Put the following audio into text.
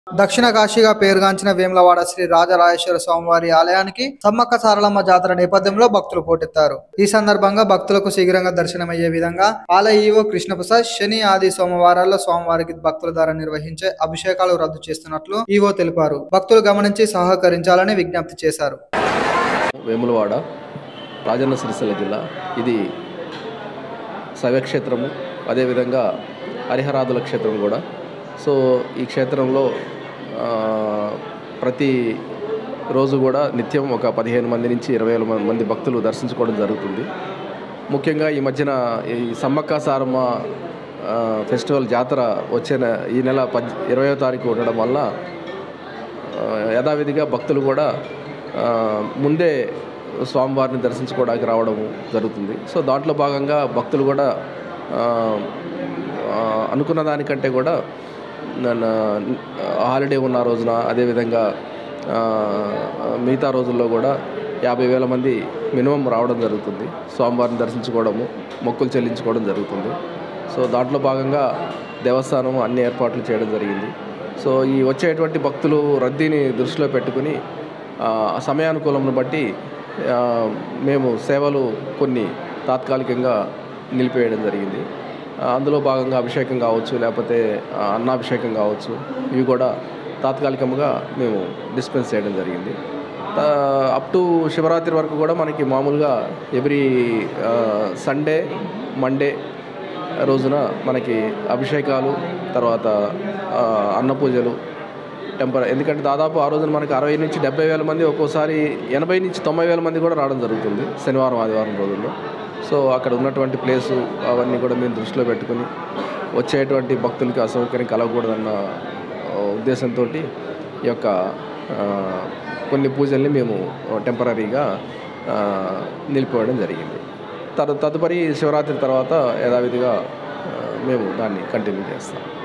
దక్షిణ కాశీగా పేరుగాంచిన వేములవాడ శ్రీ రాజరాజేశ్వర స్వామివారి ఆలయానికి సమ్మక్క సారలమ్మ జాతర నేపథ్యంలో భక్తులు పోటెత్తారు ఈ సందర్భంగా భక్తులకు శీఘ్రంగా దర్శనమయ్యే విధంగా ఆలయ ఈవో కృష్ణప్రసాద్ శని ఆది సోమవారాల్లో స్వామివారికి భక్తుల ద్వారా నిర్వహించే అభిషేకాలు రద్దు చేస్తున్నట్లు ఈవో తెలిపారు భక్తులు గమనించి సహకరించాలని విజ్ఞప్తి చేశారు వేములవాడ రాజన్న సిరిసిల్ల జిల్లా ఇది శైవక్షేత్రము అదేవిధంగా హరిహరాదుల క్షేత్రం కూడా సో ఈ క్షేత్రంలో ఆ, ప్రతి రోజు కూడా నిత్యం ఒక పదిహేను మంది నుంచి ఇరవై వేల మంది- మంది భక్తులు దర్శించుకోవడం జరుగుతుంది ముఖ్యంగా ఈ మధ్యన ఈ సమ్మక్క సారమ్మ ఆ, ఫెస్టివల్ జాతర వచ్చే నె- ఈ నెల పద్ ఇరవయో తారీఖు ఉండడం వల్ల ఆ, యథావిధిగా భక్తులు కూడా ఆ, ముందే స్వామివారిని దర్శించుకోవడానికి రావడం జరుగుతుంది సో దాంట్లో భాగంగా భక్తులు కూడా ఆ, ఆ, అనుకున్న దానికంటే కూడా నన్ను హాలిడే ఉన్న రోజున అదేవిధంగా ఆ, మిగతా రోజుల్లో కూడా యాభై వేల మంది మినిమం రావడం జరుగుతుంది స్వామివారిని దర్శించుకోవడము మొక్కులు చెల్లించుకోవడం జరుగుతుంది సో దాంట్లో భాగంగా దేవస్థానం అన్ని ఏర్పాట్లు చేయడం జరిగింది సో ఈ వచ్చేటువంటి భక్తులు రద్దీని దృష్టిలో పెట్టుకుని ఆ, సమయానుకూలంను బట్టి ఆ, మేము సేవలు కొన్ని తాత్కాలికంగా నిలిపేయడం జరిగింది ఆ, అందులో భాగంగా అభిషేకం కావచ్చు లేకపోతే ఆ, అన్నాభిషేకం కావచ్చు ఇవి కూడా తాత్కాలికంగా మేము డిస్పెన్స్ చేయడం జరిగింది అప్ టు శివరాత్రి వరకు కూడా మనకి మామూలుగా ఎవ్రీ సండే మండే రోజున మనకి అభిషేకాలు తర్వాత ఆ, అన్న పూజలు టెంపర్ ఎందుకంటే దాదాపు ఆ రోజున మనకి అరవై నుంచి డెబ్బై వేల మంది ఒక్కోసారి ఎనభై నుంచి తొంభై వేల మంది కూడా రావడం జరుగుతుంది శనివారం ఆదివారం రోజుల్లో సో అక్కడ ఉన్నటువంటి ప్లేసు అవన్నీ కూడా మేము దృష్టిలో పెట్టుకుని వచ్చేటువంటి భక్తులకి అసౌకర్యం కలగకూడదన్న ఆ, ఉద్దేశంతో ఈ యొక్క ఆ, కొన్ని పూజల్ని మేము టెంపరీగా నిలిపివేయడం జరిగింది తదు తదుపరి శివరాత్రి తర్వాత యథావిధిగా ఆ, మేము దాన్ని కంటిన్యూ చేస్తాం